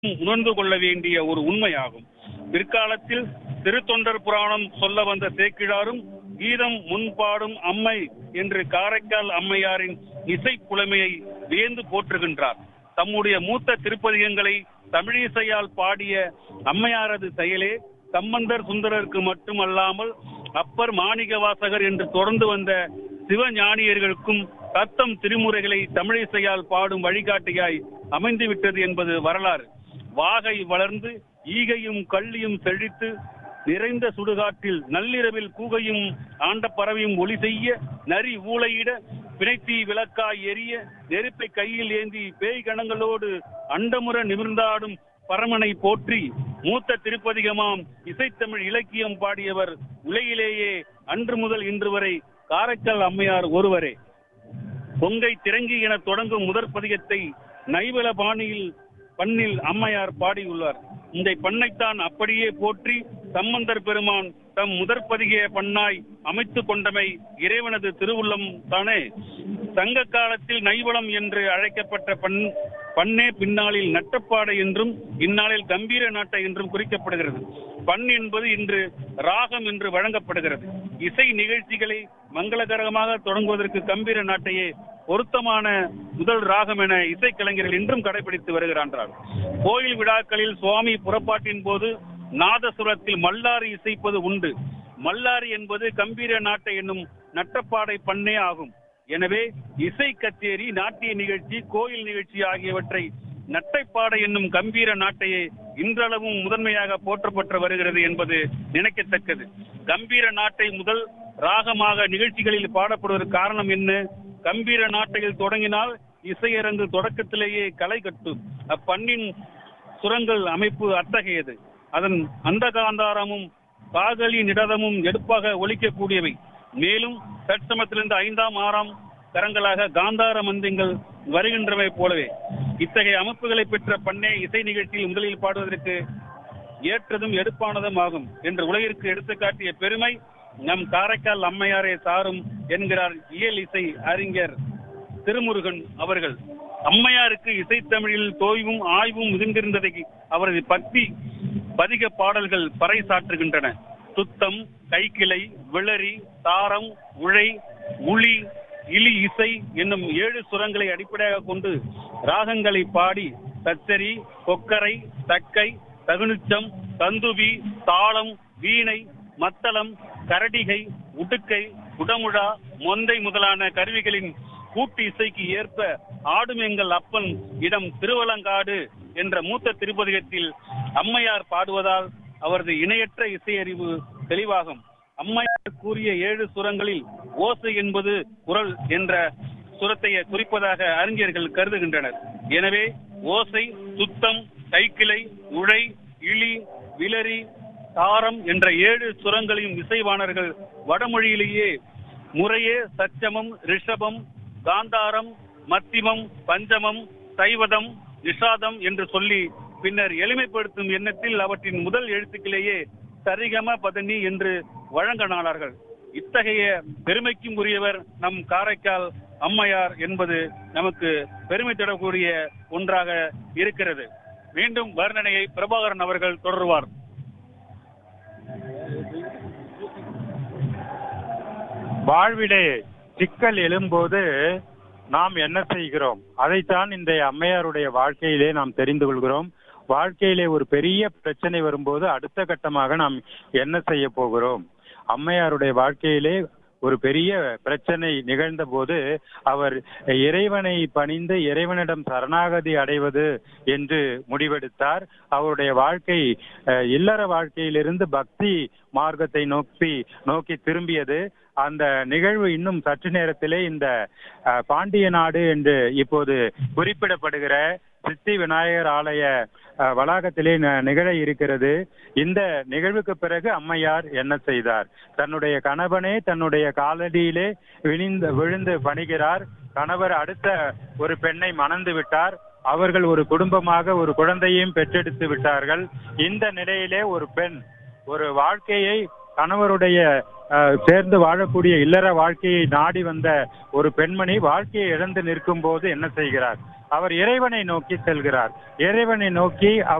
உணர்ந்து கொள்ள வேண்டிய ஒரு உண்மையாகும் பிற்காலத்தில் திருத்தொண்டர் புராணம் சொல்ல வந்த சேக்கிழாரும் கீதம் முன்பாடும் அம்மை என்று காரைக்கால் அம்மையாரின் இசை புலமையை வியந்து போற்றுகின்றார் தம்முடைய மூத்த திருப்பதிகங்களை தமிழிசையால் பாடிய அம்மையாரது செயலே சம்பந்தர் சுந்தரருக்கு மட்டுமல்லாமல் அப்பர் மாணிக வாசகர் என்று தொடர்ந்து வந்த சிவஞானியர்களுக்கும் தத்தம் திருமுறைகளை தமிழிசையால் பாடும் வழிகாட்டியாய் அமைந்துவிட்டது என்பது வரலாறு வாகை வளர்ந்து ஈகையும் கள்ளியும் செழித்து நிறைந்த சுடுகாட்டில் நள்ளிரவில் கூகையும் ஆண்ட பறவையும் ஒளி செய்ய நரி ஊளையிட பிணைத்தி விளக்காய் எரிய நெருப்பை கையில் ஏந்தி பேய் கணங்களோடு அண்டமுற நிமிர்ந்தாடும் பரமனை போற்றி மூத்த திருப்பதிகமாம் இசைத்தமிழ் இலக்கியம் பாடியவர் உலகிலேயே அன்று முதல் இன்று வரை காரைக்கால் அம்மையார் ஒருவரே பொங்கை திரங்கி என தொடங்கும் முதற் பதிகத்தை நைவல பாணியில் பண்ணில் அம்மையார் பாடியுள்ளார் இந்த பண்ணைத்தான் அப்படியே போற்றி சம்பந்தர் பெருமான் தம் முதற் பதிக பண்ணாய் அமைத்துக் கொண்டமை இறைவனது திருவுள்ளம் தானே சங்க காலத்தில் நைவளம் என்று அழைக்கப்பட்ட பண் பண்ணே பின்னாளில் நட்டப்பாடை என்றும் இந்நாளில் கம்பீர நாட்டை என்றும் குறிக்கப்படுகிறது பண் என்பது இன்று ராகம் என்று வழங்கப்படுகிறது இசை நிகழ்ச்சிகளை மங்களகரமாக தொடங்குவதற்கு கம்பீர நாட்டையே பொருத்தமான முதல் ராகம் என இசைக்கலைஞர்கள் இன்றும் கடைபிடித்து வருகிறார்கள் கோயில் விழாக்களில் சுவாமி புறப்பாட்டின் போது நாதசுரத்தில் மல்லாரி இசைப்பது உண்டு மல்லாரி என்பது கம்பீர நாட்டை என்னும் நட்டப்பாடை பண்ணே ஆகும் எனவே இசை கச்சேரி நாட்டிய நிகழ்ச்சி கோயில் நிகழ்ச்சி ஆகியவற்றை நட்டைப்பாடை என்னும் கம்பீர நாட்டையே இன்றளவும் முதன்மையாக போற்றப்பட்டு வருகிறது என்பது நினைக்கத்தக்கது கம்பீர நாட்டை முதல் ராகமாக நிகழ்ச்சிகளில் பாடப்படுவதற்கு காரணம் என்ன கம்பீர நாட்டையில் தொடங்கினால் இசையரங்கு தொடக்கத்திலேயே களை கட்டும் அப்பண்ணின் சுரங்கள் அமைப்பு அத்தகையது அதன் அந்த காந்தாரமும் காதலி நிடதமும் எடுப்பாக ஒலிக்கக்கூடியவை மேலும் தற்சமத்திலிருந்து ஐந்தாம் ஆறாம் கரங்களாக காந்தார மந்தியங்கள் வருகின்றவை போலவே இத்தகைய அமைப்புகளை பெற்ற பண்ணே இசை நிகழ்ச்சியில் முதலில் பாடுவதற்கு ஏற்றதும் எடுப்பானதும் ஆகும் என்று உலகிற்கு எடுத்துக்காட்டிய பெருமை நம் காரைக்கால் அம்மையாரே சாரும் என்கிறார் இயல் இசை அறிஞர் திருமுருகன் அவர்கள் அம்மையாருக்கு இசைத்தமிழில் தோய்வும் ஆய்வும் மிகுந்திருந்ததை அவரது பக்தி பதிக பாடல்கள் பறைசாற்றுகின்றன துத்தம் கைக்கிளை விளரி தாரம் உழை உளி இலி இசை என்னும் ஏழு சுரங்களை அடிப்படையாக கொண்டு ராகங்களை பாடி தச்சரி கொக்கரை தக்கை தகுனிச்சம் தந்துவி தாளம் வீணை மத்தளம் கரடிகை உடுக்கை குடமுழா மொந்தை முதலான கருவிகளின் கூட்டு இசைக்கு ஏற்ப ஆடும் எங்கள் அப்பன் இடம் திருவலங்காடு என்ற மூத்த திருப்பதிகத்தில் அம்மையார் பாடுவதால் அவரது இணையற்ற இசையறிவு தெளிவாகும் அம்மையார் கூறிய ஏழு சுரங்களில் ஓசை என்பது குரல் என்ற சுரத்தை குறிப்பதாக அறிஞர்கள் கருதுகின்றனர் எனவே ஓசை சுத்தம் கைக்கிளை உழை இழி விலரி தாரம் என்ற ஏழு சுரங்களையும் இசைவாணர்கள் வடமொழியிலேயே முறையே சச்சமம் ரிஷபம் காந்தாரம் மத்திமம் பஞ்சமம் சைவதம் நிஷாதம் என்று சொல்லி பின்னர் எளிமைப்படுத்தும் எண்ணத்தில் அவற்றின் முதல் எழுத்துக்களேயே சரிகம பதனி என்று வழங்கினார்கள் இத்தகைய பெருமைக்கும் உரியவர் நம் காரைக்கால் அம்மையார் என்பது நமக்கு பெருமை தரக்கூடிய ஒன்றாக இருக்கிறது மீண்டும் வர்ணனையை பிரபாகரன் அவர்கள் தொடருவார் வாழ்விலே சிக்கல் எழும்போது நாம் என்ன செய்கிறோம் அதைத்தான் இந்த அம்மையாருடைய வாழ்க்கையிலே நாம் தெரிந்து கொள்கிறோம் வாழ்க்கையிலே ஒரு பெரிய பிரச்சனை வரும்போது அடுத்த கட்டமாக நாம் என்ன செய்ய போகிறோம் அம்மையாருடைய வாழ்க்கையிலே ஒரு பெரிய பிரச்சனை நிகழ்ந்த போது அவர் இறைவனை பணிந்து இறைவனிடம் சரணாகதி அடைவது என்று முடிவெடுத்தார் அவருடைய வாழ்க்கை அஹ், இல்லற வாழ்க்கையிலிருந்து பக்தி மார்க்கத்தை நோக்கி நோக்கி திரும்பியது அந்த நிகழ்வு இன்னும் சற்று நேரத்திலே இந்த அஹ், பாண்டிய நாடு என்று இப்போது குறிப்பிடப்படுகிற சித்தி விநாயகர் ஆலய அஹ், வளாகத்திலே ந- நிகழ இருக்கிறது இந்த நிகழ்வுக்கு பிறகு அம்மையார் என்ன செய்தார் தன்னுடைய கணவனே தன்னுடைய காலடியிலே விழிந்து விழுந்து பணிகிறார் கணவர் அடுத்த ஒரு பெண்ணை மணந்து விட்டார் அவர்கள் ஒரு குடும்பமாக ஒரு குழந்தையும் பெற்றெடுத்து விட்டார்கள் இந்த நிலையிலே ஒரு பெண் ஒரு வாழ்க்கையை கணவருடைய அஹ், சேர்ந்து வாழக்கூடிய இல்லற வாழ்க்கையை நாடி வந்த ஒரு பெண்மணி வாழ்க்கையை இழந்து நிற்கும் போது என்ன செய்கிறார் அவர் இறைவனை நோக்கி செல்கிறார் இறைவனை நோக்கி